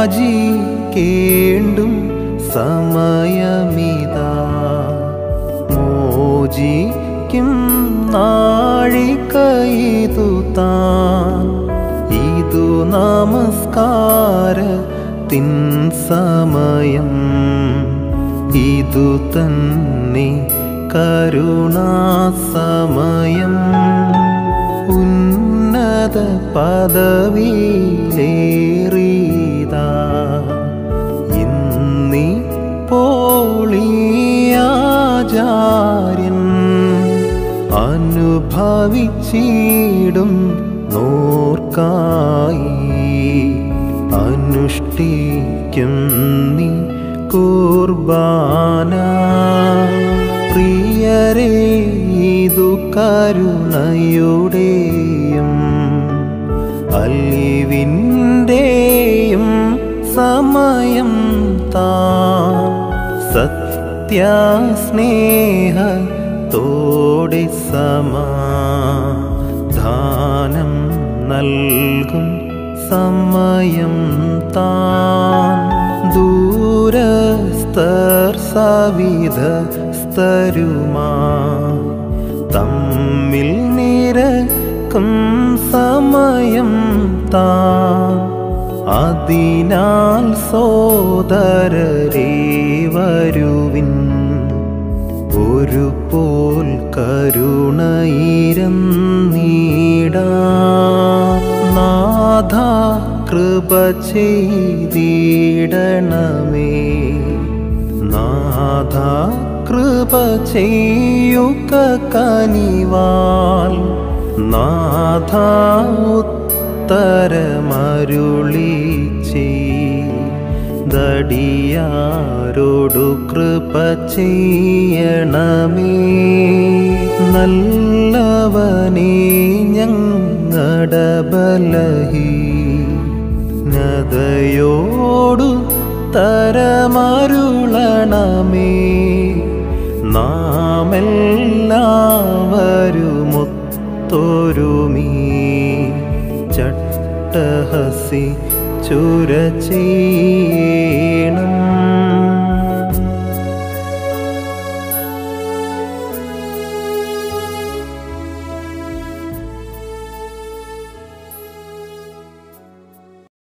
യാചിക്കേണ്ടും സമയമിതാ മോചിക്കും നാഴികയിതു താൻ ഇതു നമസ്കാര തിൻ സമയം ഇതു തന്നെ കരുണാസമയം ഉന്നത പദവിയിലേറിയതാ ഇന്നി പോളിയാചാര്യൻ അനുഭവിച്ചിടും നോർക്കായി അനുഷ്ഠിക്കും നീ കുർബാന പ്രിയരേ ഇതു കരുണയുടെയും അലിവിൻ്റെയും സമയം താ സത്യസ്നേഹത്തോടെ സമാധാനം നൽകും സമയം താൻ ദൂരസ്ഥർ സവിധ സ്തരുമാ തമ്മിൽ നിരക്കും സമയം താൻ അതിനാൽ സോദരരേ വരുവിൻ ഒരു പോൽ കരുണയിരന്നീടാ നാഥ കൃപ ചെയ്തിടണമേ നാഥ കൃപ ചെയ്യുക കനിവാൽ നാഥ ഉത്തരമരുളി ദടിയാരോടു കൃപ ചെയ്യണമേ നല്ലവനേ ഞങ്ങളുടെ ബലഹീ നദയോടു തരമരുളണമേ നാമെല്ലാവരുമൊത്തൊരുമീ ചട്ടഹസി ചുര ചെയ്യണം